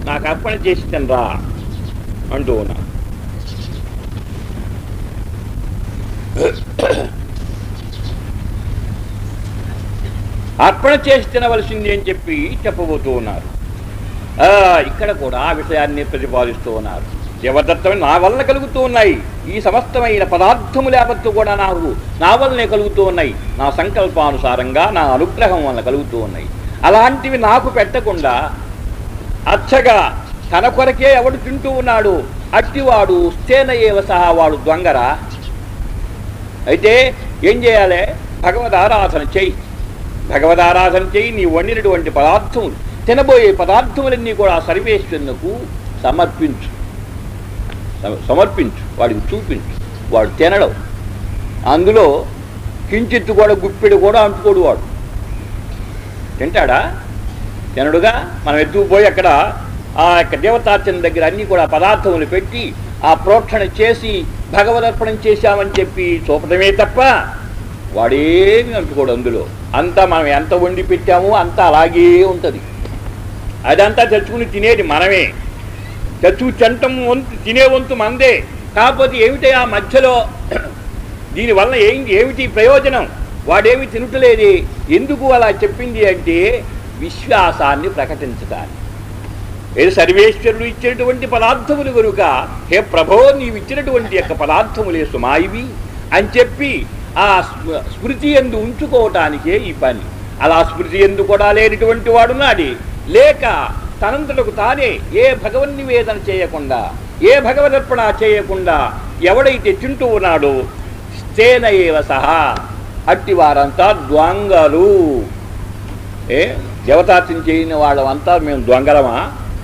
నాకు అర్పణ చేసి తినరా అంటూ ఉన్నా అర్పణ చేసి తినవలసింది అని చెప్పి చెప్పబోతూ ఉన్నారు ఆ, ఇక్కడ కూడా ఆ విషయాన్ని ప్రతిపాదిస్తూ ఉన్నారు దేవదత్తమైన నా వలన కలుగుతూ ఉన్నాయి ఈ సమస్తమైన పదార్థములు యావత్తు కూడా నాకు నా వల్లనే కలుగుతూ ఉన్నాయి నా సంకల్పానుసారంగా నా అనుగ్రహం వలన కలుగుతూ ఉన్నాయి అలాంటివి నాకు పెట్టకుండా అచ్చగా తన కొరకే ఎవడు తింటూ ఉన్నాడు అట్టివాడు స్థేన ఏవ సహా వాడు దొంగరా అయితే ఏం చేయాలి భగవద్ ఆరాధన చెయ్యి భగవద్ ఆరాధన చెయ్యి నీ వండినటువంటి పదార్థములు తినబోయే పదార్థములన్నీ కూడా సర్వేశ్వరునకు సమర్పించు సమ- సమర్పించు వాడికి చూపించు వాడు తినడం అందులో కించిత్తు కూడా గుప్పెడు కూడా అంటుకోడు వాడు తింటాడా తినడుగా మనం ఎత్తుకుపోయి అక్కడ ఆ యొక్క దేవతార్చన దగ్గర అన్ని కూడా పదార్థములు పెట్టి ఆ ప్రోక్షణ చేసి భగవదర్పణం చేశామని చెప్పి చూపటమే తప్ప వాడేమి అంటుకోడు అందులో అంతా మనం ఎంత వండి పెట్టామో అంతా అలాగే ఉంటుంది అదంతా తెచ్చుకుని తినేది మనమే తెచ్చుకు తినటం వంతు తినే వంతు మందే కాకపోతే ఏమిటి ఆ మధ్యలో దీనివల్ల ఏం ఏమిటి ప్రయోజనం వాడేమి తినటలేదు ఎందుకు అలా చెప్పింది అంటే విశ్వాసాన్ని ప్రకటించడానికి ఏది సర్వేశ్వరుడు ఇచ్చినటువంటి పదార్థములు కనుక హే ప్రభో నీవు ఇచ్చినటువంటి యొక్క పదార్థములే సుమా ఇవి అని చెప్పి ఆ స్మ- స్మృతి ఎందు ఉంచుకోవటానికే ఈ పని అలా స్మృతి ఎందు కూడా లేనటువంటి వాడు నాడి లేక తనంతటకు తానే ఏ భగవన్ నివేదన చేయకుండా ఏ భగవదర్పణ చేయకుండా ఎవడైతే తింటూ ఉన్నాడో స్థేన ఏవ సహా అట్టి వారంతా ద్వంగలు ఏ దేవతార్చన చేయని వాళ్ళమంతా మేము దొంగలమా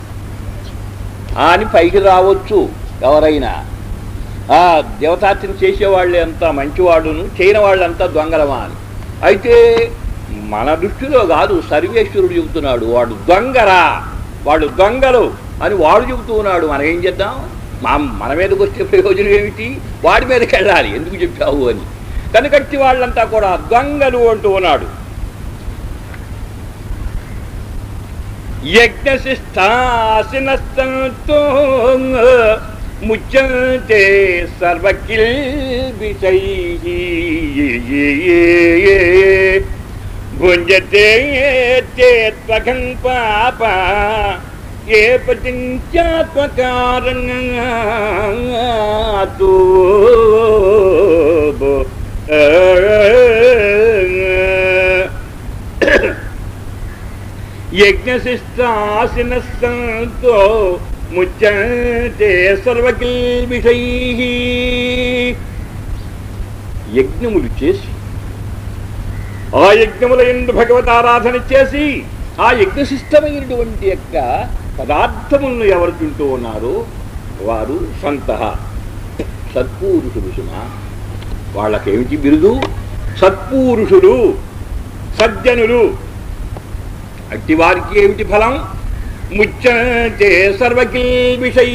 అని పైకి రావచ్చు ఎవరైనా ఆ దేవతార్చన చేసేవాళ్ళు అంతా మంచివాడును చేయని వాళ్ళంతా దొంగలమా అని అయితే మన దృష్టిలో కాదు సర్వేశ్వరుడు చెబుతున్నాడు వాడు దొంగరా వాడు దొంగలు అని వాడు చెబుతూ ఉన్నాడు మనం ఏం చేద్దాం మా మన మీదకి వచ్చే ప్రయోజనం ఏమిటి వాడి మీదకి వెళ్ళాలి ఎందుకు చెప్పావు అని కనుకట్టి వాళ్ళంతా కూడా దొంగలు అంటూ ఉన్నాడు యజ్ఞశిష్టాసినస్తంతో ముచ్యంతే సర్వకిల్ విషై భుంజతే తే త్వగం పాప ఏ పతించాత్మకారణతో యజ్ఞశిష్టాసినస్తంతో ముచ్యంతే సర్వకిల్ విషై యజ్ఞములు చేసి ఆ యజ్ఞముల ఎందు భగవతారాధన చేసి ఆ యజ్ఞశిష్టమైనటువంటి యొక్క పదార్థములను ఎవరు తింటూ ఉన్నారో వారు సంత సత్పురుషులు సుమ వాళ్ళకేమిటి బిరుదు సత్పురుషులు సజ్జనులు అట్టి వారికి ఏమిటి ఫలం ముచ్చే సర్వకిల్ విషై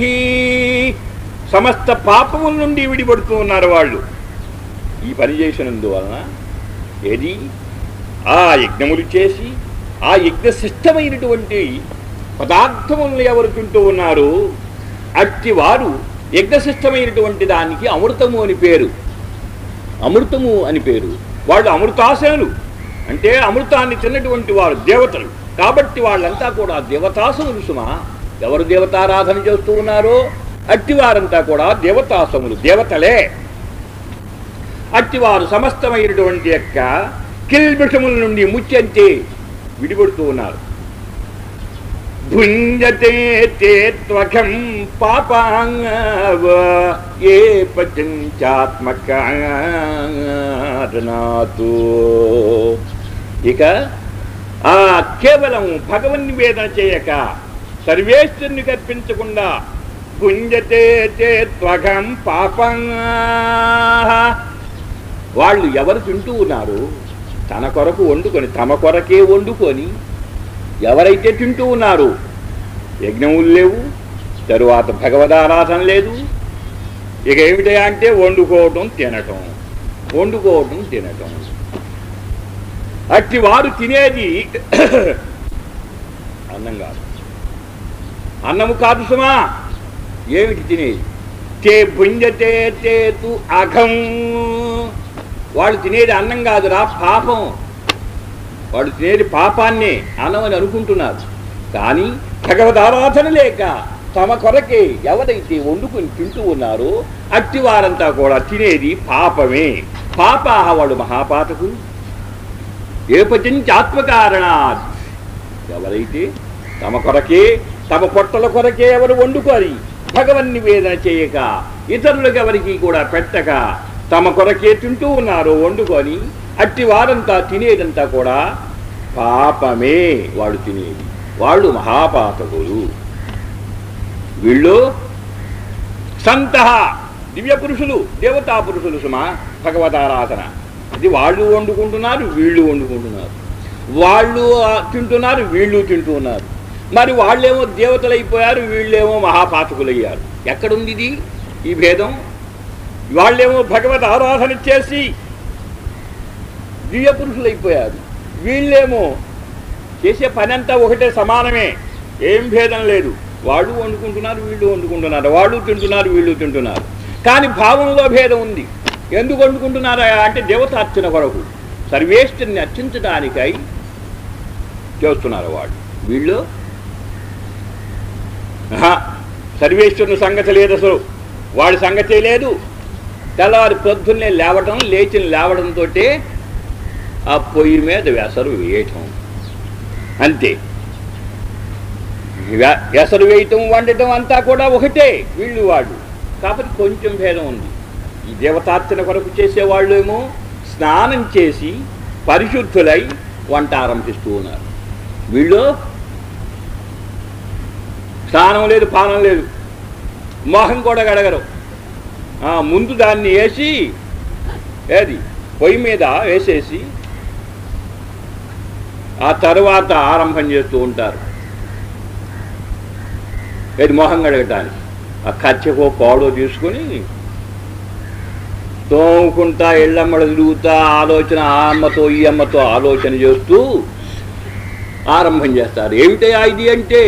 సమస్త పాపముల నుండి విడిపడుతూ ఉన్నారు వాళ్ళు ఈ పని చేసినందువలన ఏది ఆ యజ్ఞములు చేసి ఆ యజ్ఞశిష్టమైనటువంటి పదార్థములను ఎవరు తింటూ ఉన్నారు అట్టి వారు యజ్ఞశిష్టమైనటువంటి దానికి అమృతము అని పేరు అమృతము అని పేరు వాళ్ళు అమృతాసనులు అంటే అమృతాన్ని తిన్నటువంటి వారు దేవతలు కాబట్టి వాళ్ళంతా కూడా దేవతాసములు సుమా ఎవరు దేవతారాధన చేస్తూ ఉన్నారో అట్టి వారంతా కూడా దేవతాసములు దేవతలే అట్టివారు సమస్తమైనటువంటి యొక్క కిల్బిషముల నుండి ముచ్చంతే విడిపడుతూ ఉన్నారు భుంజతే తే త్వకం పాపాంగవ ఏ పచంచాత్మకారణాతు ఇక ఆ కేవలం భగవన్ నివేదన చేయక సర్వేశ్వరుని కల్పించకుండా భుంజతే తే త్వకం పాపంగా వాళ్ళు ఎవరు తింటూ ఉన్నారు తన కొరకు వండుకొని తమ కొరకే వండుకొని ఎవరైతే తింటూ ఉన్నారు యజ్ఞములు లేవు తరువాత భగవదారాధన లేదు ఇక ఏమిటా అంటే వండుకోవటం తినటం వండుకోవటం తినటం అట్టి వారు తినేది అన్నం కాదు అన్నము కాదు సుమా ఏమిటి తినేది తే భుంజతే తేతు అఘం వాళ్ళు తినేది అన్నం కాదురా పాపం వాళ్ళు తినేది పాపాన్నే అన్నం అని అనుకుంటున్నారు కానీ భగవదారాధన లేక తమ కొరకే ఎవరైతే వండుకొని తింటూ ఉన్నారో అట్టి వారంతా కూడా తినేది పాపమే పాపాహ వాడు మహాపాతకు ఏపచించాత్మకారణాత్ ఎవరైతే తమ కొరకే తమ పొట్టల కొరకే ఎవరు వండుకొని భగవన్ నివేదన చేయక ఇతరులకు ఎవరికి కూడా పెట్టక తమ కొరకే తింటూ ఉన్నారు వండుకొని అట్టి వారంతా తినేదంతా కూడా పాపమే వాడు తినేది వాళ్ళు మహాపాతకులు వీళ్ళు సంత దివ్య పురుషులు దేవతా పురుషులు సుమా భగవతారాధన ఇది వాళ్ళు వండుకుంటున్నారు వీళ్ళు వండుకుంటున్నారు వాళ్ళు ఆ, తింటున్నారు వీళ్ళు తింటూ ఉన్నారు మరి వాళ్ళేమో దేవతలు అయిపోయారు వీళ్ళేమో మహాపాతకులయ్యారు ఎక్కడుంది ఇది ఈ భేదం వాళ్ళేమో భగవత్ ఆరాధన చేసి దివ్య పురుషులైపోయారు వీళ్ళేమో చేసే పని అంతా ఒకటే సమానమే ఏం భేదం లేదు వాళ్ళు వండుకుంటున్నారు వీళ్ళు వండుకుంటున్నారు వాళ్ళు తింటున్నారు వీళ్ళు తింటున్నారు కానీ భావంలో భేదం ఉంది ఎందుకు వండుకుంటున్నారా అంటే దేవతార్చన కొరకు సర్వేష్టిని అర్చించడానికై చేస్తున్నారు వాళ్ళు వీళ్ళు ఆహా, సర్వేశ్వరుని సంగతి లేదు అసలు వాడి సంగతే లేదు తెల్లవారి పొద్దున్నే లేవటం లేచి లేవడంతో ఆ పొయ్యి మీద వెసరు వేయటం అంతే వె- ఎసరు వేయటం వండటం అంతా కూడా ఒకటే వీళ్ళు వాళ్ళు కాకపోతే కొంచెం భేదం ఉంది ఈ దేవతార్చన కొరకు చేసేవాళ్ళు ఏమో స్నానం చేసి పరిశుద్ధులై వంట ఆరంభిస్తూ ఉన్నారు వీళ్ళు స్నానం లేదు పానం లేదు మోహం కూడా గడగరు ఆ, ముందు దాన్ని వేసి ఏది పొయ్యి మీద వేసేసి ఆ తరువాత ఆరంభం చేస్తూ ఉంటారు ఏది మొహం కడగటానికి ఆ కచ్చకో పాడో తీసుకొని తోముకుంటా ఎళ్ళమ్మడ తిరుగుతా ఆలోచన ఆ అమ్మతో ఈ అమ్మతో ఆలోచన చేస్తూ ఆరంభం చేస్తారు ఏమిటయా ఇది అంటే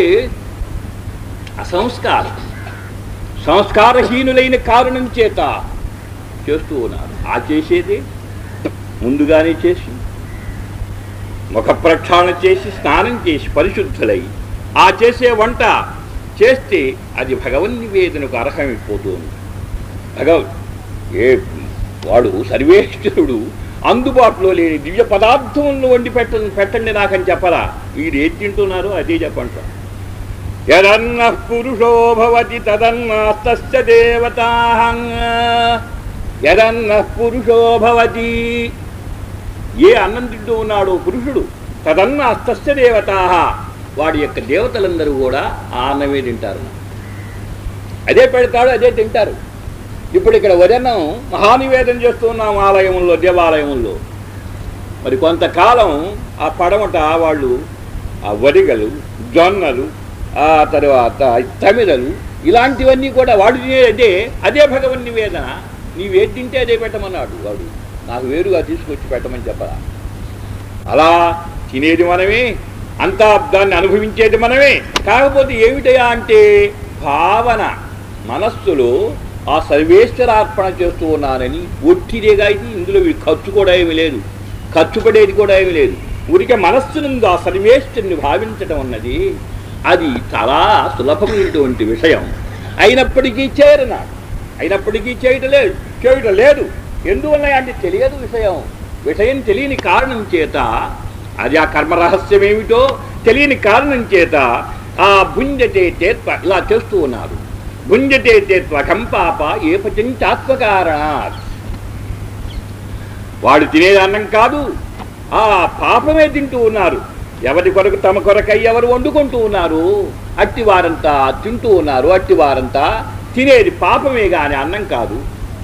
అసంస్కారం సంస్కారహీనులైన కారణం చేత చేస్తూ ఉన్నారు ఆ చేసేది ముందుగానే చేసి ముఖ ప్రక్షాళన చేసి స్నానం చేసి పరిశుద్ధులై ఆ చేసే వంట చేస్తే అది భగవన్ నివేదనకు అర్హమైపోతుంది భగవ ఏ వాడు సర్వేశ్వరుడు అందుబాటులో లేని దివ్య పదార్థములను వండి పెట్ట పెట్టండి నాకని చెప్పరా వీరు ఏది తింటున్నారో అదే చెప్పండి యదన్న పురుషో భవతి తదన్నస్తస్య దేవతాహం యదన్న పురుషో భవతి ఏ అన్నం తింటూ ఉన్నాడో పురుషుడు తదన్న అస్తస్య దేవతాహ వాడి యొక్క దేవతలందరూ కూడా ఆ అన్నమే తింటారు అదే పెడతాడు అదే తింటారు ఇప్పుడు ఇక్కడ వదనం మహానివేదన చేస్తున్నాం ఆలయంలో దేవాలయంలో మరి కొంతకాలం ఆ పడమట వాళ్ళు ఆ వడిగలు జొన్నలు ఆ తర్వాత తమిళలు ఇలాంటివన్నీ కూడా వాడు తినేది అదే అదే భగవన్ నివేదన నీవేది తింటే అదే పెట్టమన్నాడు వాడు నాకు వేరుగా తీసుకొచ్చి పెట్టమని చెప్పరా అలా తినేది మనమే అంతా దాన్ని అనుభవించేది మనమే కాకపోతే ఏమిటయా అంటే భావన మనస్సులో ఆ సర్వేశ్వరార్పణ చేస్తూ ఉన్నానని ఒట్టిదేగా ఇది ఇందులో వీడు ఖర్చు కూడా ఏమీ లేదు ఖర్చు పడేది కూడా ఏమీ లేదు ఊరికే మనస్సునందు ఆ సర్వేశ్వరుని భావించడం అన్నది అది చాలా సులభమైనటువంటి విషయం అయినప్పటికీ చేరన అయినప్పటికీ చేయటం లేదు చేయటం లేదు ఎందువల్ల అంటే తెలియదు విషయం విషయం తెలియని కారణం చేత అది ఆ కర్మ రహస్యం ఏమిటో తెలియని కారణం చేత ఆ భుంజతే తేత్వ ఇలా చేస్తూ ఉన్నారు భుంజతే తేత్వ కంపాప ఏ పచంచాత్మకారణాత్ వాడు తినేది అన్నం కాదు ఆ పాపమే తింటూ ఉన్నారు ఎవరి కొరకు తమ కొరకై ఎవరు వండుకుంటూ ఉన్నారు అట్టి వారంతా తింటూ ఉన్నారు అట్టి వారంతా తినేది పాపమే గాని అన్నం కాదు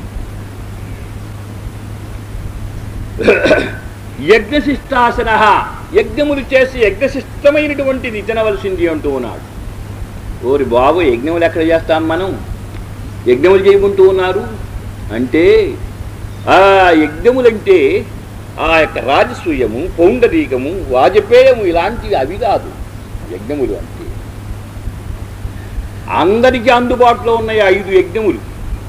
యజ్ఞశిష్టాసన యజ్ఞములు చేసి యజ్ఞశిష్టమైనటువంటిది తినవలసింది అంటూ ఉన్నాడు ఓరి బాబు యజ్ఞములు ఎక్కడ చేస్తాం మనం యజ్ఞములు చేయకుంటూ ఉన్నారు అంటే ఆ యజ్ఞములంటే ఆ యొక్క రాజసూయము పౌండరీకము వాజపేయము ఇలాంటివి అవి కాదు యజ్ఞములు అంటే అందరికీ అందుబాటులో ఉన్నాయి ఐదు యజ్ఞములు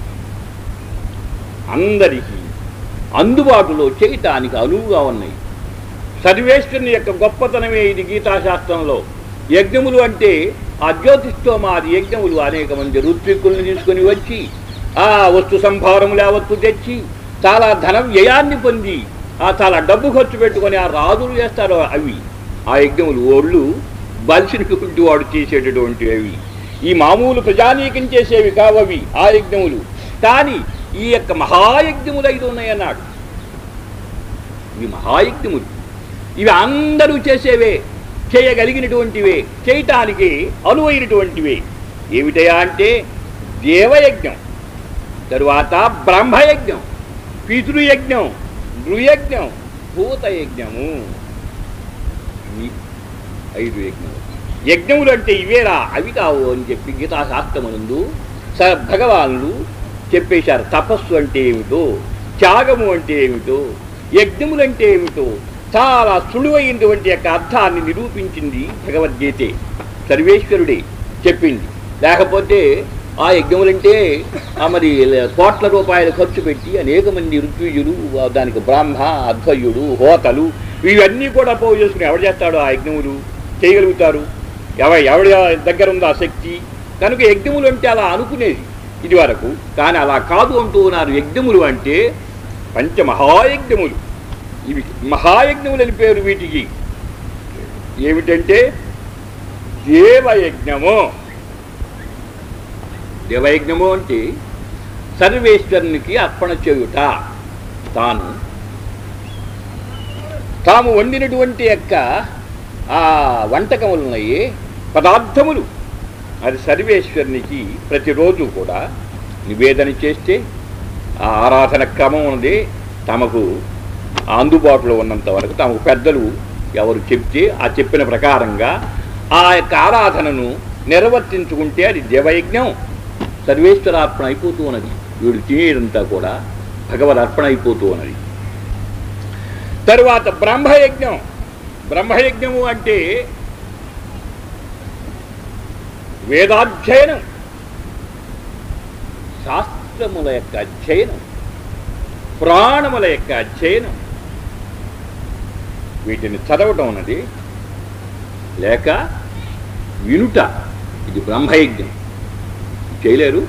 అందరికీ అందుబాటులో చేయటానికి అనువుగా ఉన్నాయి సర్వేశ్వరుని యొక్క గొప్పతనమే ఇది గీతాశాస్త్రంలో యజ్ఞములు అంటే ఆ జ్యోతిష్ఠోమాది యజ్ఞములు అనేక మంది ఋత్విక్కుల్ని తీసుకొని వచ్చి ఆ వస్తు సంభారములు యావత్తు తెచ్చి చాలా ధన వ్యయాన్ని పొంది ఆ చాలా డబ్బు ఖర్చు పెట్టుకొని ఆ రాజులు చేస్తారు అవి ఆ యజ్ఞములు ఓళ్ళు బలిసినటువంటి వాడు చేసేటటువంటి అవి ఈ మామూలు ప్రజానీకం చేసేవి కావవి ఆ యజ్ఞములు కానీ ఈ యొక్క మహాయజ్ఞములు ఐదు ఉన్నాయన్నాడు ఇవి మహాయజ్ఞములు ఇవి అందరూ చేసేవే చేయగలిగినటువంటివే చేయటానికి అనువైనటువంటివే ఏమిటయా అంటే దేవయజ్ఞం తరువాత బ్రహ్మయజ్ఞం పితృయజ్ఞం నృయజ్ఞం భూతయజ్ఞము ఈ ఐదు యజ్ఞములు యజ్ఞములు అంటే ఇవేరా అవి కావు అని చెప్పి గీతాశాస్త్రమునందు స భగవానులు చెప్పేశారు తపస్సు అంటే ఏమిటో త్యాగము అంటే ఏమిటో యజ్ఞములు అంటే ఏమిటో చాలా సులువైనటువంటి యొక్క అర్థాన్ని నిరూపించింది భగవద్గీతే సర్వేశ్వరుడే చెప్పింది లేకపోతే ఆ యజ్ఞములంటే ఆ మరి కోట్ల రూపాయలు ఖర్చు పెట్టి అనేక మంది ఋత్విజులు ఆ దానికి బ్రాహ్మ అధ్వయుడు హోతలు ఇవన్నీ కూడా పోగు చేసుకుని ఎవడు చేస్తాడు ఆ యజ్ఞములు చేయగలుగుతారు ఎవ ఎవడి దగ్గర ఉందో ఆ శక్తి కనుక యజ్ఞములు అంటే అలా అనుకునేది ఇది వరకు కానీ అలా కాదు అంటూ ఉన్నారు యజ్ఞములు అంటే పంచమహాయజ్ఞములు ఇవి మహాయజ్ఞములు అని పేరు వీటికి ఏమిటంటే దేవయజ్ఞము దేవయజ్ఞము అంటే సర్వేశ్వరునికి అర్పణ చేయుట తాను తాము వండినటువంటి యొక్క ఆ వంటకములు ఉన్నాయి పదార్థములు అది సర్వేశ్వరునికి ప్రతిరోజు కూడా నివేదన చేస్తే ఆ ఆరాధన క్రమం ఉన్నది తమకు అందుబాటులో ఉన్నంత వరకు తమకు పెద్దలు ఎవరు చెప్తే ఆ చెప్పిన ప్రకారంగా ఆ యొక్క ఆరాధనను నిర్వర్తించుకుంటే అది దేవయజ్ఞం సర్వేశ్వరార్పణ అయిపోతూ ఉన్నది వీడు తినేదంతా కూడా భగవద్ అర్పణ అయిపోతూ ఉన్నది తరువాత బ్రహ్మయజ్ఞం బ్రహ్మయజ్ఞము అంటే వేదాధ్యయనం శాస్త్రముల యొక్క అధ్యయనం పురాణముల యొక్క అధ్యయనం వీటిని చదవటం అన్నది లేక వినుట ఇది బ్రహ్మయజ్ఞం చేయలేరు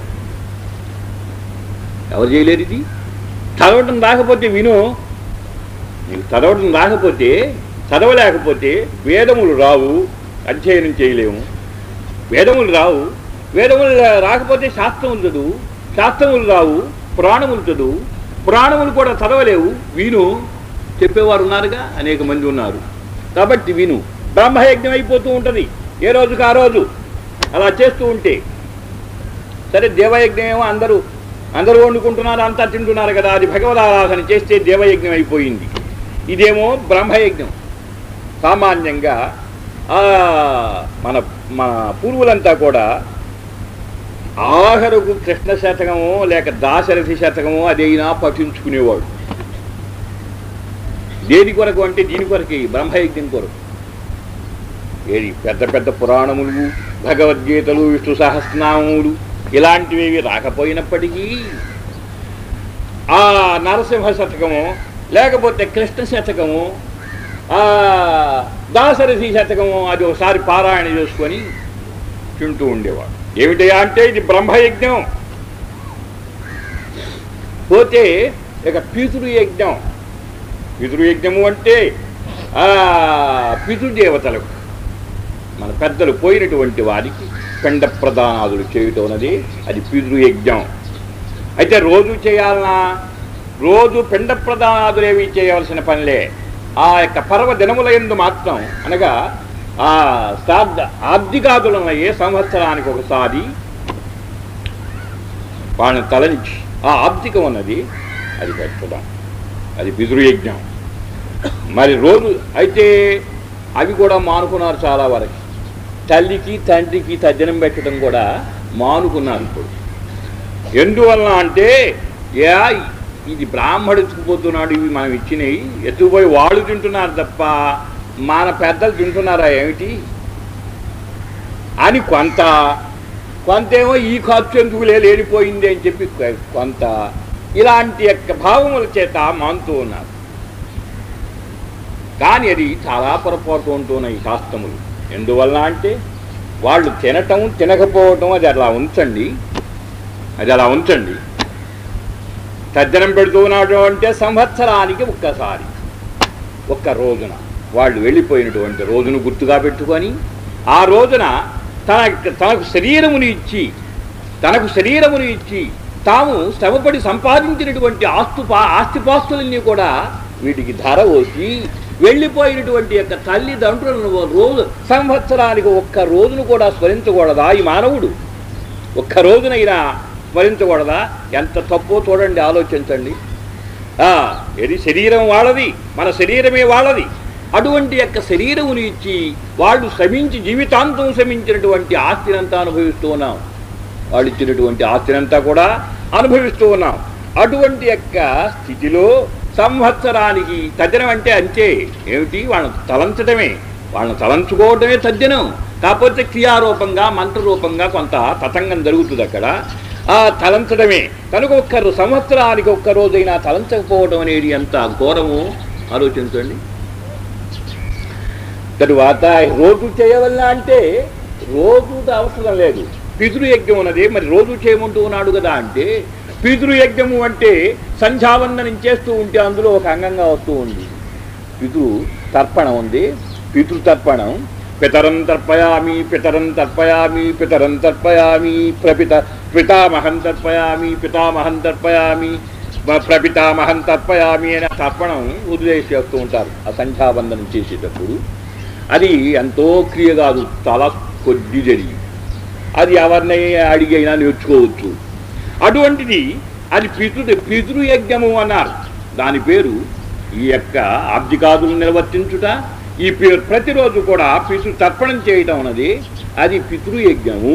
ఎవరు చేయలేరు ఇది చదవటం రాకపోతే విను నీకు చదవటం రాకపోతే చదవలేకపోతే వేదములు రావు అధ్యయనం చేయలేము వేదములు రావు వేదములు రాకపోతే శాస్త్రములు చదువు శాస్త్రములు రావు పురాణములు చదువు పురాణములు కూడా చదవలేవు విను చెప్పేవారు ఉన్నారుగా అనేక మంది ఉన్నారు కాబట్టి విను బ్రహ్మయజ్ఞం అయిపోతూ ఉంటుంది ఏ రోజుకి ఆ రోజు అలా చేస్తూ ఉంటే సరే దేవయజ్ఞం ఏమో అందరూ అందరూ వండుకుంటున్నారు అంతా తింటున్నారు కదా అది భగవదారాధన చేస్తే దేవయజ్ఞం అయిపోయింది ఇదేమో బ్రహ్మయజ్ఞం సామాన్యంగా ఆ, మన మన పూర్వులంతా కూడా ఆఖరకు కృష్ణ శతకమో లేక దాశరథి శతకమో అదైనా పఠించుకునేవాడు దేని కొరకు అంటే దీని కొరకే బ్రహ్మయజ్ఞం కొరకు ఏది పెద్ద పెద్ద పురాణములు భగవద్గీతలు విష్ణు సహస్రనామములు ఇలాంటివి రాకపోయినప్పటికీ ఆ నరసింహ శతకము లేకపోతే కృష్ణ శతకము ఆ దాసరథి శతకము అది ఒకసారి పారాయణ చేసుకొని తింటూ ఉండేవాడు ఏమిటయా అంటే ఇది బ్రహ్మయజ్ఞం పోతే ఇక పితృయజ్ఞం పితృయజ్ఞము అంటే ఆ పితృదేవతలకు మన పెద్దలు పోయినటువంటి వారికి పిండ ప్రదానాదులు చేయటం అన్నది అది పితృయజ్ఞం అయితే రోజు చేయాలన్నా రోజు పిండ ప్రదానాదులు ఏవి చేయవలసిన పనిలే ఆ యొక్క పర్వ దినముల ఎందు మాత్రం అనగా ఆ శ్రాద్ధ ఆర్థికాదులను ఏ సంవత్సరానికి ఒకసారి వాళ్ళని తలంచి ఆ ఆర్థికం అన్నది అది పెట్టడం అది పితృయజ్ఞం మరి రోజు అయితే అవి కూడా మానుకున్నారు చాలా వరకు తల్లికి తండ్రికి తద్దినం పెట్టడం కూడా మానుకున్నారు ఇప్పుడు ఎందువలన అంటే యా ఇది బ్రాహ్మడు ఎత్తుకుపోతున్నాడు ఇవి మనం ఇచ్చినవి ఎత్తుకుపోయి వాళ్ళు తింటున్నారు తప్ప మన పెద్దలు తింటున్నారా ఏమిటి అని కొంత కొంతేమో ఈ ఖర్చు ఎందుకులే లేనిపోయింది అని చెప్పి కొ- కొంత ఇలాంటి యొక్క భావముల చేత మానుతూ ఉన్నారు కానీ అది చాలా పొరపాటు ఉంటున్నాయి ఈ శాస్త్రములు ఎందువల్ల అంటే వాళ్ళు తినటం తినకపోవటం అది అలా ఉంచండి అది అలా ఉంచండి తద్దనం పెడుతున్నాడు అంటే సంవత్సరానికి ఒక్కసారి ఒక్క రోజున వాళ్ళు వెళ్ళిపోయినటువంటి రోజును గుర్తుగా పెట్టుకొని ఆ రోజున తన తనకు శరీరముని ఇచ్చి తనకు శరీరముని ఇచ్చి తాము శ్రమపడి సంపాదించినటువంటి ఆస్తుపా ఆస్తిపాస్తులన్నీ కూడా వీటికి ధర వచ్చి వెళ్ళిపోయినటువంటి యొక్క తల్లిదండ్రులను ఓ రోజు సంవత్సరానికి ఒక్క రోజును కూడా స్మరించకూడదా ఈ మానవుడు ఒక్క రోజునైనా స్మరించకూడదా ఎంత తప్పో చూడండి ఆలోచించండి ఆ, ఇది శరీరం వాళ్ళది మన శరీరమే వాళ్ళది అటువంటి యొక్క శరీరమును ఇచ్చి వాళ్ళు శ్రమించి జీవితాంతం శ్రమించినటువంటి ఆస్తినంతా అనుభవిస్తూ ఉన్నాం వాళ్ళు ఇచ్చినటువంటి ఆస్తినంతా కూడా అనుభవిస్తూ ఉన్నాం అటువంటి యొక్క స్థితిలో సంవత్సరానికి తద్దినం అంటే అంతే ఏమిటి వాళ్ళని తలంచడమే వాళ్ళని తలంచుకోవడమే తద్దినం కాకపోతే క్రియారూపంగా మంత్రరూపంగా కొంత తతంగం జరుగుతుంది అక్కడ ఆ తలంచడమే కనుక ఒక్క రో- సంవత్సరానికి ఒక్క రోజైనా తలంచకపోవడం అనేది ఎంత ఘోరమో ఆలోచించండి తరువాత రోజు చేయవల్ల అంటే రోజు అవసరం లేదు పితృయజ్ఞం ఉన్నది మరి రోజు చేయమంటూ ఉన్నాడు కదా అంటే పితృయజ్ఞము అంటే సంధ్యావందనం చేస్తూ ఉంటే అందులో ఒక అంగంగా వస్తూ ఉంది పితృ తర్పణం ఉంది పితృతర్పణం పితరం తర్పయామి పితరం తర్పయామి పితరం తర్పయామి ప్రపిత పితామహం తర్పయామి పితామహం తర్పయామి మ- ప్రపితామహం తర్పయామి అనే తర్పణం వదిలేసేస్తూ ఉంటారు ఆ సంధ్యావందనం చేసేటప్పుడు అది ఎంతో క్రియ కాదు చాలా కొద్ది జరిగి అది ఎవరిని అడిగి అయినా నేర్చుకోవచ్చు అటువంటిది అది పితృ పితృయజ్ఞము అన్నారు దాని పేరు ఈ యొక్క ఆబ్దికాదులు నిర్వర్తించుట ఈ పి- ప్రతిరోజు కూడా పితృ తర్పణం చేయటం అన్నది అది పితృయజ్ఞము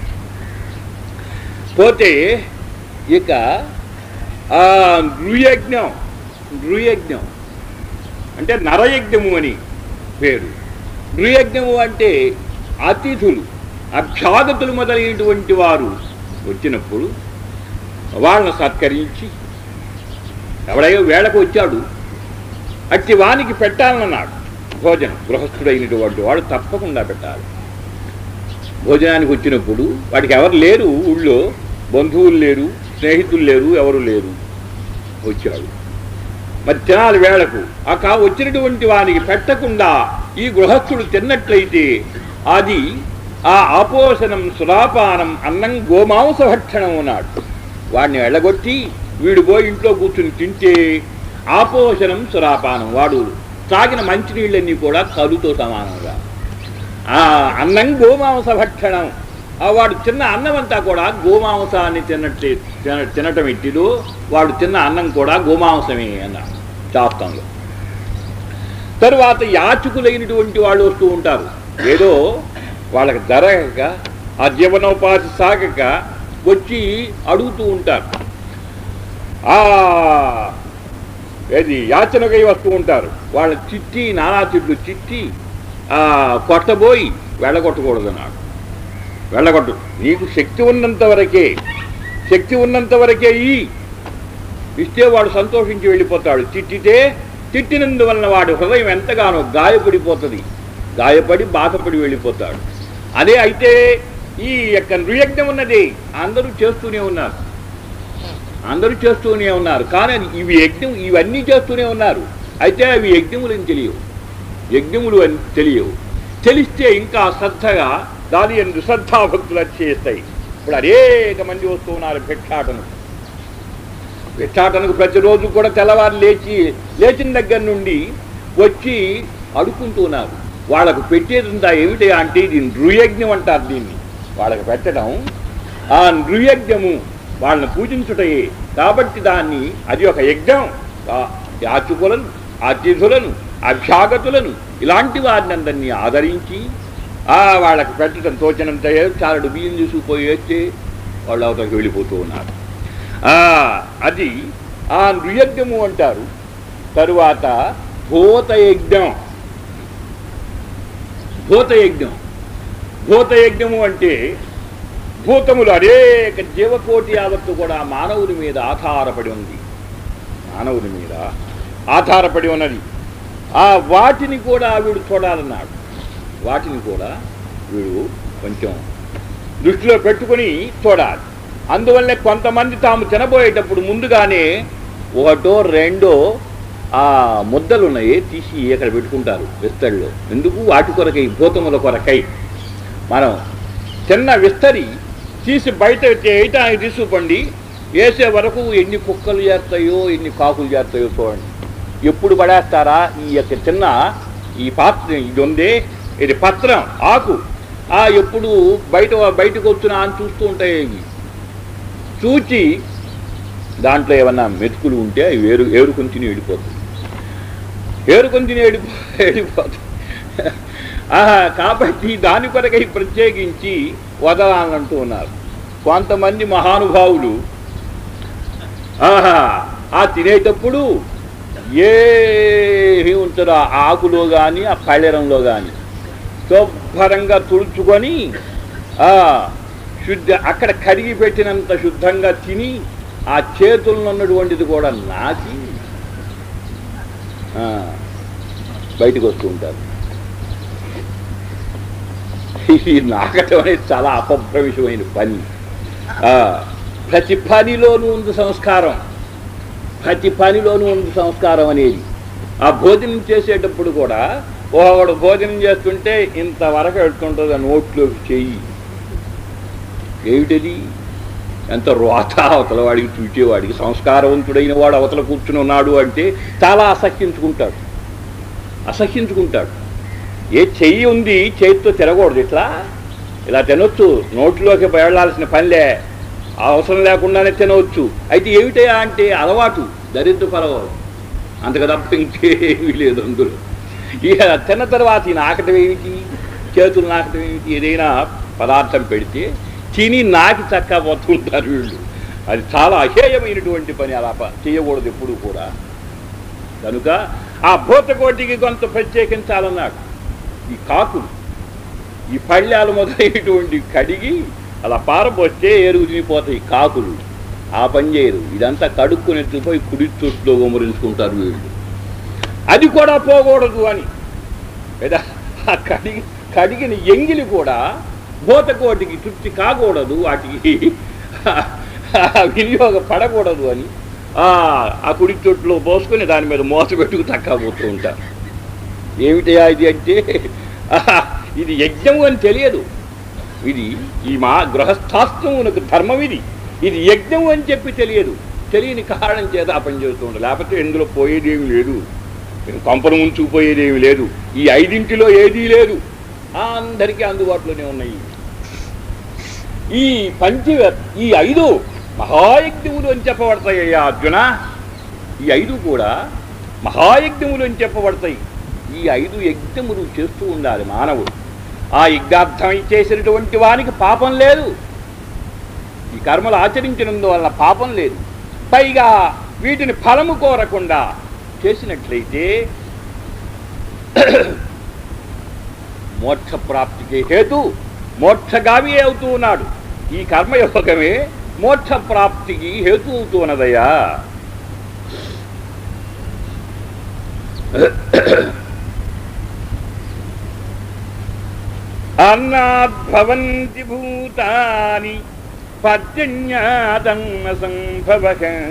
పోతే ఇక ఆ, నృయజ్ఞం నృయజ్ఞం అంటే నరయజ్ఞము అని పేరు నృయజ్ఞము అంటే అతిథులు అభ్యాగతులు మొదలైనటువంటి వారు వచ్చినప్పుడు వాళ్ళని సత్కరించి ఎవడయ్యో వేళకు వచ్చాడు అట్టి వానికి పెట్టాలన్నాడు భోజనం గృహస్థుడైనటువంటి వాడు తప్పకుండా పెట్టాలి భోజనానికి వచ్చినప్పుడు వాడికి ఎవరు లేరు ఊళ్ళో బంధువులు లేరు స్నేహితులు లేరు ఎవరు లేరు వచ్చాడు మరి తినాలి వేళకు ఆ కా వచ్చినటువంటి వానికి పెట్టకుండా ఈ గృహస్థుడు తిన్నట్లయితే అది ఆ ఆపోషణం సురాపానం అన్నం గోమాంస భక్షణం అన్నాడు వాడిని వెళ్ళగొట్టి వీడు పోయి ఇంట్లో కూర్చుని తింటే ఆపోషణం సురాపానం వాడు తాగిన మంచినీళ్ళన్నీ కూడా కలుతో సమానంగా ఆ అన్నం గోమాంస భక్షణం ఆ వాడు తిన్న అన్నం అంతా కూడా గోమాంసాన్ని తిన్నట్లే తిన తినటం ఎట్టిదో వాడు తిన్న అన్నం కూడా గోమాంసమే అన్నారు శాస్త్రంలో తరువాత యాచకులైనటువంటి వాళ్ళు వస్తూ ఉంటారు ఏదో వాళ్ళకి జరగక ఆ జీవనోపాధి సాగక వచ్చి అడుగుతూ ఉంటారు ఆ ఏది యాచనకై వస్తూ ఉంటారు వాళ్ళ చిట్టి నానా తిట్లు చిట్టి ఆ, కొట్టబోయి వెళ్ళగొట్టకూడదు అన్నాడు వెళ్ళగొట్టు నీకు శక్తి ఉన్నంత వరకే శక్తి ఉన్నంత వరకే ఈ ఇస్తే వాడు సంతోషించి వెళ్ళిపోతాడు తిట్టితే తిట్టినందువలన వాడి హృదయం ఎంతగానో గాయపడిపోతుంది గాయపడి బాధపడి వెళ్ళిపోతాడు అదే అయితే ఈ యొక్క నృయజ్ఞం ఉన్నది అందరూ చేస్తూనే ఉన్నారు అందరూ చేస్తూనే ఉన్నారు కానీ అది ఇవి యజ్ఞం ఇవన్నీ చేస్తూనే ఉన్నారు అయితే అవి యజ్ఞములు అని తెలియవు యజ్ఞములు అని తెలియవు తెలిస్తే ఇంకా శ్రద్ధగా దాని ఎందు శ్రద్ధాభక్తులు వచ్చేస్తాయి ఇప్పుడు అనేక మంది వస్తూ ఉన్నారు భిక్షాటను భిక్షాటనకు ప్రతిరోజు కూడా తెల్లవారు లేచి లేచిన దగ్గర నుండి వచ్చి అడుక్కుంటున్నారు వాళ్ళకు పెట్టేదంతా ఏమిటి అంటే ఇది నృయజ్ఞం అంటారు దీన్ని వాళ్ళకి పెట్టడం ఆ నృయజ్ఞము వాళ్ళని పూజించుటయే కాబట్టి దాన్ని అది ఒక యజ్ఞం ఆ యాచకులను అతిథులను అభ్యాగతులను ఇలాంటి వారిని అందరినీ ఆదరించి ఆ వాళ్ళకి పెట్టడం తోచినంత చాలడు బియ్యం తీసుకుపోయి వేస్తే వాళ్ళు అవతలకి వెళ్ళిపోతూ ఉన్నారు ఆ, అది ఆ నృయజ్ఞము అంటారు తరువాత భూతయజ్ఞం భూతయజ్ఞం భూతయజ్ఞము అంటే భూతములు అనేక జీవకోటి యావత్తు కూడా మానవుని మీద ఆధారపడి ఉంది మానవుని మీద ఆధారపడి ఉన్నది ఆ వాటిని కూడా వీడు చూడాలన్నాడు వాటిని కూడా వీడు కొంచెం దృష్టిలో పెట్టుకుని చూడాలి అందువల్లే కొంతమంది తాము తినబోయేటప్పుడు ముందుగానే ఒకటో రెండో ఆ ముద్దలు ఉన్నాయి తీసి ఇక్కడ పెట్టుకుంటారు విస్తరిలో ఎందుకు వాటి కొరకై భూతముల కొరకై మనం చిన్న విస్తరి తీసి బయట వేయటానికి తీసుకుపండి వేసే వరకు ఎన్ని కుక్కలు చేస్తాయో ఎన్ని కాకులు చేస్తాయో చూడండి ఎప్పుడు పడేస్తారా ఈ యొక్క చిన్న ఈ పాత్ర ఇది ఉందే ఇది పత్రం ఆకు ఆ ఎప్పుడు బయట బయటకు వచ్చిన అని చూస్తూ ఉంటాయి ఇవి చూచి దాంట్లో ఏమన్నా మెతుకులు ఉంటే అవి ఏరు ఏరుకొని తిని వెళ్ళిపోతుంది ఏరుకొని తిని వెళ్ళిపో వెళ్ళిపోతుంది ఆహా, కాబట్టి దాని కొరకై ప్రత్యేకించి వదలాలంటూ ఉన్నారు కొంతమంది మహానుభావులు ఆహా ఆ తినేటప్పుడు ఏమీ ఉంచరు ఆ ఆకులో కానీ ఆ పళ్ళెరంలో కానీ శుభ్రంగా తుడుచుకొని ఆ శుద్ధ అక్కడ కడిగి పెట్టినంత శుద్ధంగా తిని ఆ చేతుల్లో ఉన్నటువంటిది కూడా నాకి ఆ, బయటకు వస్తూ ఉంటారు ఈ నాకటం అనేది చాలా అపభ్రంశమైన పని ఆ, ప్రతి పనిలోనూ ఉంది సంస్కారం ప్రతి పనిలోనూ ఉంది సంస్కారం అనేది ఆ భోజనం చేసేటప్పుడు కూడా ఒకడు భోజనం చేస్తుంటే ఇంతవరకు వెళ్తుంటుంది ఆ నోట్లోకి చెయ్యి ఏమిటది ఎంత రోత అవతల వాడికి చూచేవాడికి సంస్కారవంతుడైన వాడు అవతల కూర్చుని ఉన్నాడు అంటే చాలా అసహ్యించుకుంటాడు అసహ్యించుకుంటాడు ఏ చెయ్యి ఉంది చేతితో తిరగకూడదు ఇట్లా ఇలా తినొచ్చు నోట్లోకి వెళ్ళాల్సిన పనిలే అవసరం లేకుండానే తినవచ్చు అయితే ఏమిటయా అంటే అలవాటు దరిద్ర పరవాడు అంతకు తప్ప ఇంకేమీ లేదు అందులో ఇక తిన్న తర్వాత ఈ నాకటం ఏమిటి చేతులు నాకటం ఏమిటి ఏదైనా పదార్థం పెడితే తిని నాకి చక్కా పోతుంటారు వీళ్ళు అది చాలా అహేయమైనటువంటి పని అలా ప- చేయకూడదు ఎప్పుడు కూడా కనుక ఆ భూతకోటికి కొంత ప్రత్యేకించాలన్నాడు ఈ కాకులు ఈ పళ్ళాలు మొదలైనటువంటి కడిగి అలా పారపోస్తే ఎరుగు తినిపోతాయి కాకులు ఆ పని చేయరు ఇదంతా కడుక్కుని ఎత్తుకుపోయి కుడి చుట్టూ గుమరించుకుంటారు వీళ్ళు అది కూడా పోకూడదు అని లేదా ఆ కడిగి కడిగిన ఎంగిలి కూడా భూతకోటికి తృప్తి కాకూడదు వాటికి వినియోగపడకూడదు అని ఆ ఆ కుడి చొట్టులో పోసుకొని దాని మీద మోస పెట్టుకు తక్కబోతూ ఉంటారు ఏమిటయా ఇది అంటే ఆహా, ఇది యజ్ఞము అని తెలియదు ఇది ఈ మా గృహస్థాస్త్రమునకు ధర్మం ఇది ఇది యజ్ఞము అని చెప్పి తెలియదు తెలియని కారణం చేత ఆ పని చేస్తూ ఉంటారు లేకపోతే ఇందులో పోయేదేమి లేదు కొంపను ముంచుకుపోయేదేమి లేదు ఈ ఐదింటిలో ఏదీ లేదు అందరికీ అందుబాటులోనే ఉన్నాయి ఈ పంచ ఈ ఐదు మహాయజ్ఞములు అని చెప్పబడతాయ్యా అర్జున ఈ ఐదు కూడా మహాయజ్ఞములు అని చెప్పబడతాయి ఈ ఐదు యజ్ఞములు చేస్తూ ఉండాలి మానవుడు ఆ యజ్ఞార్థం చేసినటువంటి వానికి పాపం లేదు ఈ కర్మలు ఆచరించినందువల్ల పాపం లేదు పైగా వీటిని ఫలము కోరకుండా చేసినట్లయితే మోక్ష ప్రాప్తికి హేతు మోక్షగామి అవుతూ ఉన్నాడు ఈ కర్మయోగమే మోక్ష ప్రాప్తికి హేతు అవుతూ ఉన్నదయ్యా అన్నాద్భవంతి భూతాని పర్జన్యాదన్న సంభవ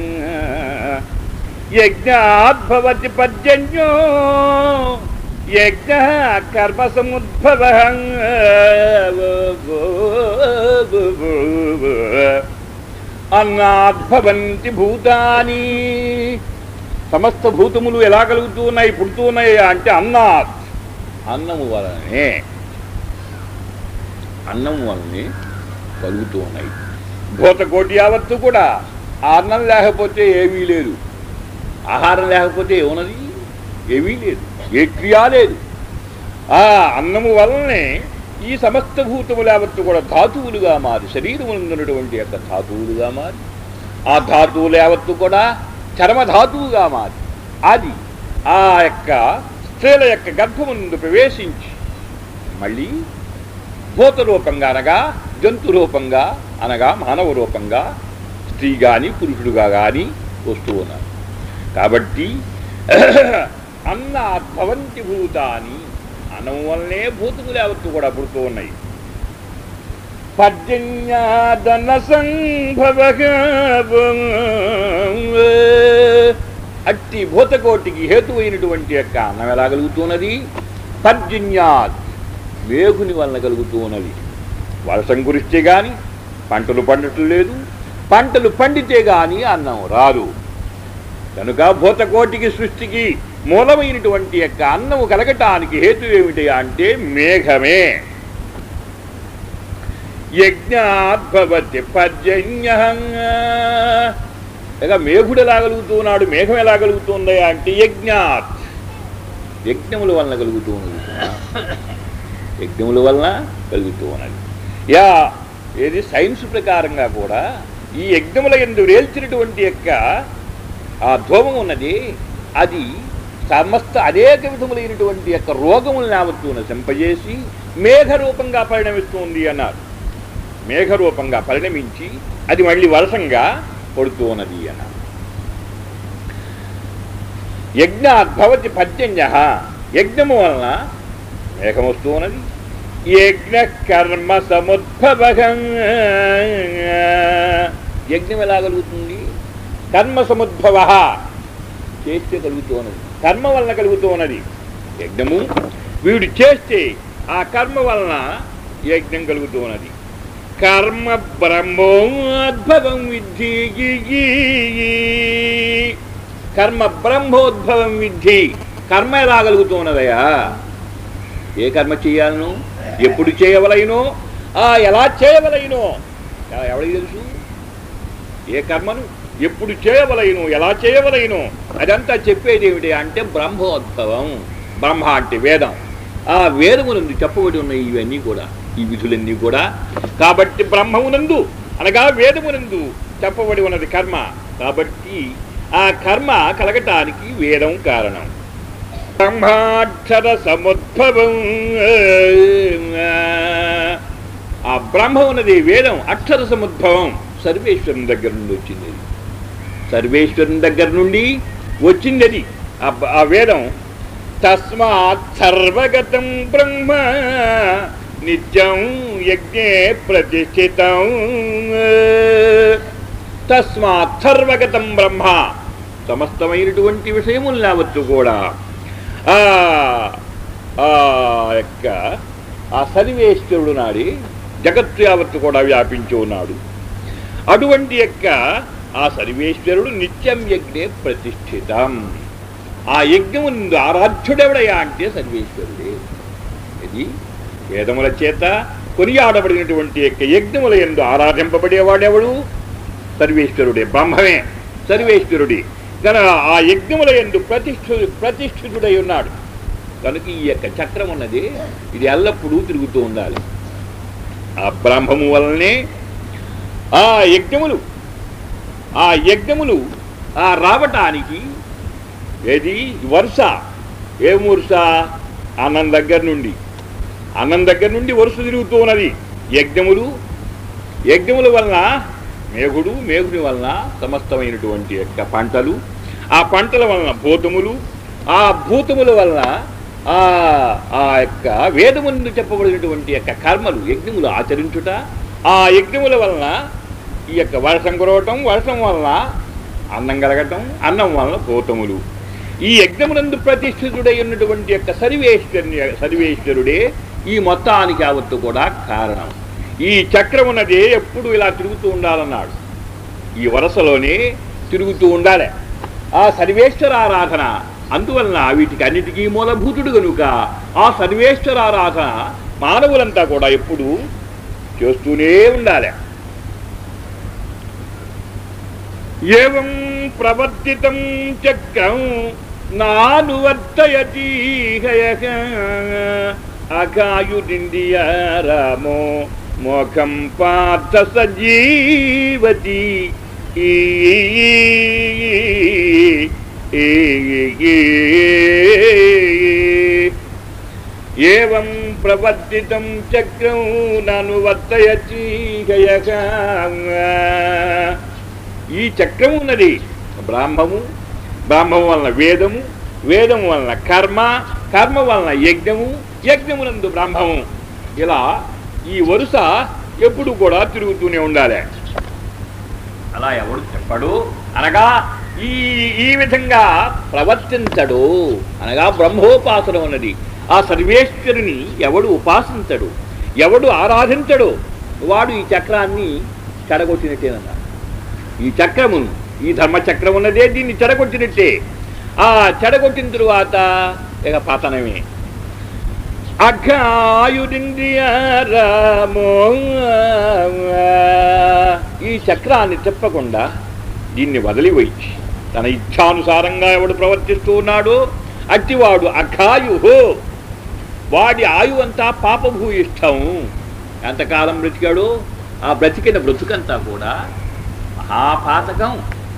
యజ్ఞాద్భవతి పర్జన్యో యజ్ఞ కర్మ సముద్భవ అన్నాద్భవంతి భూతాని సమస్త భూతములు ఎలా కలుగుతూ ఉన్నాయి పుడుతూ ఉన్నాయి అంటే అన్నాత్ అన్నము వలనే అన్నం వలనే కలుగుతూ ఉన్నాయి భూతకోటి యావత్తు కూడా ఆ అన్నం లేకపోతే ఏమీ లేదు ఆహారం లేకపోతే ఏమున్నది ఏమీ లేదు ఏ క్రియ లేదు ఆ అన్నము వలనే ఈ సమస్త భూతములు యావత్తు కూడా ధాతువులుగా మారి శరీరమునందున్నటువంటి యొక్క ధాతువులుగా మారి ఆ ధాతువులు యావత్తు కూడా చర్మధాతువుగా మారి అది ఆ యొక్క స్త్రీల యొక్క గర్భమునందు ప్రవేశించి మళ్ళీ భూత రూపంగా అనగా జంతు రూపంగా అనగా మానవ రూపంగా స్త్రీ కానీ పురుషుడుగా కానీ వస్తూ ఉన్నారు కాబట్టి అన్నాత్ భవంతి భూతాని అన్నం వల్లనే భూతములు యావత్తు కూడా పుడుతూ ఉన్నాయి పర్జన్యాదన సంభవ అట్టి భూతకోటికి హేతువైనటువంటి యొక్క అన్నం ఎలా కలుగుతున్నది పర్జన్యాద్ మేఘుని వలన కలుగుతూ ఉన్నది వర్షం కురిస్తే గాని పంటలు పండటం లేదు పంటలు పండితే గాని అన్నం రాదు కనుక భూతకోటికి సృష్టికి మూలమైనటువంటి యొక్క అన్నము కలగటానికి హేతు ఏమిటి అంటే మేఘమే యజ్ఞాద్భవతి పర్జన్య ఇక మేఘుడు ఎలా కలుగుతున్నాడు మేఘం ఎలా కలుగుతుంది అంటే యజ్ఞాత్ యజ్ఞముల వలన కలుగుతూ ఉన్నది యజ్ఞముల వలన కలుగుతూ ఉన్నది యా ఏది సైన్స్ ప్రకారంగా కూడా ఈ యజ్ఞముల ఎందు రేల్చినటువంటి యొక్క ఆ ధూమం ఉన్నది అది సమస్త అనేక విధములైనటువంటి యొక్క రోగములను యావత్తు నశింపజేసి మేఘరూపంగా పరిణమిస్తుంది అన్నారు మేఘరూపంగా పరిణమించి అది మళ్ళీ వర్షంగా పడుతూ ఉన్నది అన్నారు యజ్ఞాద్భవతి పర్జన్య యజ్ఞము వలన మేఘం వస్తూ ఉన్నది యజ్ఞ కర్మ సముద్భవం యజ్ఞం ఎలా కలుగుతుంది కర్మ సముద్భవ చేస్తే కలుగుతూ ఉన్నది కర్మ వలన కలుగుతూ ఉన్నది యజ్ఞము వీడు చేస్తే ఆ కర్మ వలన యజ్ఞం కలుగుతూ ఉన్నది కర్మ బ్రహ్మోద్భవం విద్ధి కర్మ బ్రహ్మోద్భవం విద్ధి కర్మ ఎలా కలుగుతూ ఉన్నదయా ఏ కర్మ చేయాలను ఎప్పుడు చేయవలైనో ఆ ఎలా చేయవలైనో ఎ- ఎవరికి తెలుసు ఏ కర్మను ఎప్పుడు చేయవలైను ఎలా చేయవలైను అదంతా చెప్పేది ఏమిటి అంటే బ్రహ్మోద్భవం బ్రహ్మ అంటే వేదం ఆ వేదమునందు చెప్పబడి ఉన్నాయి ఇవన్నీ కూడా ఈ విధులన్నీ కూడా కాబట్టి బ్రహ్మమునందు అనగా వేదమునందు చెప్పబడి ఉన్నది కర్మ కాబట్టి ఆ కర్మ కలగటానికి వేదం కారణం బ్రహ్మాక్షర సముద్భవం ఆ బ్రహ్మ ఉన్నది వేదం అక్షర సముద్భవం సర్వేశ్వరుని దగ్గర నుండి వచ్చింది అది. సర్వేశ్వరుని దగ్గర నుండి వచ్చింది అది ఆ బ- ఆ వేదం తస్మాత్ సర్వగతం బ్రహ్మ నిత్యం యజ్ఞే ప్రతిష్ఠితం తస్మాత్ సర్వగతం బ్రహ్మ సమస్తమైనటువంటి విషయములు యావత్తు కూడా ఆ ఆ యొక్క ఆ సర్వేశ్వరుడు నాడి జగత్తు యావత్తు కూడా వ్యాపించి ఉన్నాడు అటువంటి యొక్క ఆ సర్వేశ్వరుడు నిత్యం యజ్ఞే ప్రతిష్ఠితం ఆ యజ్ఞముందు ఆరాధ్యుడెవడయా అంటే సర్వేశ్వరుడే ఇది వేదముల చేత కొనియాడబడినటువంటి యొక్క యజ్ఞముల ఎందు ఆరాధింపబడేవాడెవడు సర్వేశ్వరుడే బ్రహ్మమే సర్వేశ్వరుడే కనుక ఆ యజ్ఞముల ఎందు ప్రతిష్ఠు ప్రతిష్ఠితుడై ఉన్నాడు కనుక ఈ యొక్క చక్రం ఉన్నది ఇది ఎల్లప్పుడూ తిరుగుతూ ఉండాలి ఆ బ్రహ్మము వలనే ఆ యజ్ఞములు ఆ యజ్ఞములు ఆ రావటానికి ఏది వరుస ఏ వరుస అన్నం దగ్గర నుండి అన్నం దగ్గర నుండి వరుస తిరుగుతూ ఉన్నది యజ్ఞములు యజ్ఞముల వలన మేఘుడు మేఘుని వలన సమస్తమైనటువంటి యొక్క పంటలు ఆ పంటల వలన భూతములు ఆ భూతముల వలన ఆ ఆ యొక్క వేదముందు చెప్పబడినటువంటి యొక్క కర్మలు యజ్ఞములు ఆచరించుట ఆ యజ్ఞముల వలన ఈ యొక్క వర్షం కురవటం వర్షం వలన అన్నం కలగటం అన్నం వలన భూతములు ఈ యజ్ఞమునందు ప్రతిష్ఠితుడై ఉన్నటువంటి యొక్క సర్వేశ్వరుని సర్వేశ్వరుడే ఈ మొత్తానికి యావత్తు కూడా కారణం ఈ చక్రమున్నది ఎప్పుడు ఇలా తిరుగుతూ ఉండాలన్నాడు ఈ వరసలోనే తిరుగుతూ ఉండాలి ఆ సర్వేశ్వర ఆరాధన అందువలన వీటికి అన్నిటికీ మూలభూతుడు కనుక ఆ సర్వేశ్వర ఆరాధన మానవులంతా కూడా ఎప్పుడు చేస్తూనే ఉండాలి ఏం ప్రవర్తితం చక్రం నానువర్తయతి అకాయురిండియ రామో మోఖం పార్థ సజీవతి ఈ ఏవం ప్రవర్తితం చక్రం నను వర్తయచీకయక ఈ చక్రం ఉన్నది బ్రాహ్మము బ్రాహ్మము వలన వేదము వేదము వలన కర్మ కర్మ వలన యజ్ఞము యజ్ఞమునందు బ్రాహ్మము ఇలా ఈ వరుస ఎప్పుడు కూడా తిరుగుతూనే ఉండాలి అలా ఎవడు చెప్పడు అనగా ఈ ఈ విధంగా ప్రవర్తించడు అనగా బ్రహ్మోపాసన ఉన్నది ఆ సర్వేశ్వరుని ఎవడు ఉపాసించడు ఎవడు ఆరాధించడు వాడు ఈ చక్రాన్ని చెడగొట్టినట్టేనన్నారు ఈ చక్రమును ఈ ధర్మచక్రం ఉన్నదే దీన్ని చెడగొట్టినట్టే ఆ చెడగొట్టిన తరువాత ఇక పతనమే అఘాయురింద్రియారామో ఈ చక్రాన్ని చెప్పకుండా దీన్ని వదిలివేయి తన ఇచ్ఛానుసారంగా ఎవడు ప్రవర్తిస్తూ ఉన్నాడో అట్టివాడు అఘాయుహో వాడి ఆయువు అంతా పాపభూయిష్టం ఎంతకాలం బ్రతికాడో ఆ బ్రతికిన బ్రతుకంతా కూడా మహాపాతకం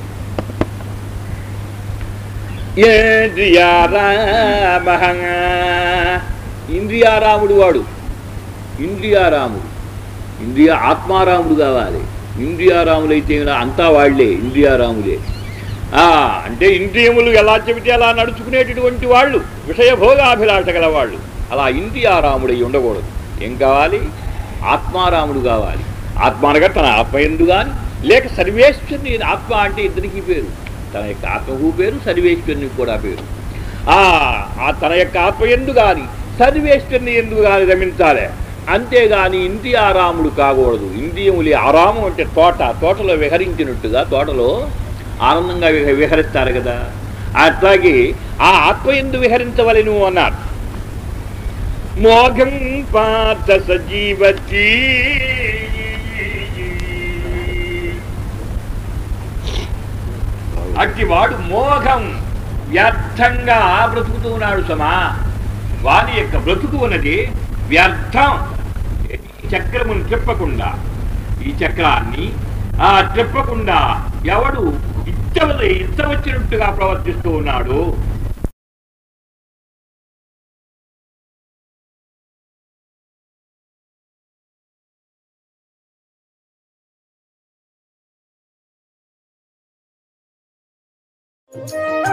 ఇంద్రియారామ ఇంద్రియారాముడు వాడు ఇంద్రియారాముడు ఇంద్రియ ఆత్మారాముడు కావాలి ఇంద్రియారాములైతే అంతా వాళ్లే ఇంద్రియారాములే ఆ, అంటే ఇంద్రియములు ఎలా చెబితే అలా నడుచుకునేటటువంటి వాళ్ళు విషయభోగాభిలాష గల వాళ్ళు అలా ఇంద్రియారాముడై ఉండకూడదు ఏం కావాలి ఆత్మారాముడు కావాలి ఆత్మ అనగా తన ఆత్మ ఎందు కానీ లేక సర్వేశ్వరుని ఆత్మ అంటే ఇద్దరికి పేరు తన యొక్క ఆత్మకు పేరు సర్వేశ్వరునికి కూడా పేరు ఆ ఆ తన యొక్క ఆత్మ ఎందు కానీ సర్వేశ్వరుని ఎందుకు కానీ రమించాలి అంతేగాని ఇంద్రియారాముడు కాకూడదు ఇంద్రియములి ఆరామం అంటే తోట తోటలో విహరించినట్టుగా తోటలో ఆనందంగా విహ- విహరిస్తారు కదా అట్లాగే ఆ ఆత్మ ఎందు విహరించవలను అన్నారు మోఘం పాత సజీవతి అట్టి వాడు మోఘం వ్యర్థంగా బ్రతుకుతూ ఉన్నాడు సమా వాని యొక్క బ్రతుకు ఉన్నది వ్యర్థం ఈ చక్రమును తిప్పకుండా ఈ చక్రాన్ని ఆ తిప్పకుండా ఎవడు ఇచ్చవలే ఇచ్చ వచ్చినట్టుగా ప్రవర్తిస్తూ ఉన్నాడు Thank you.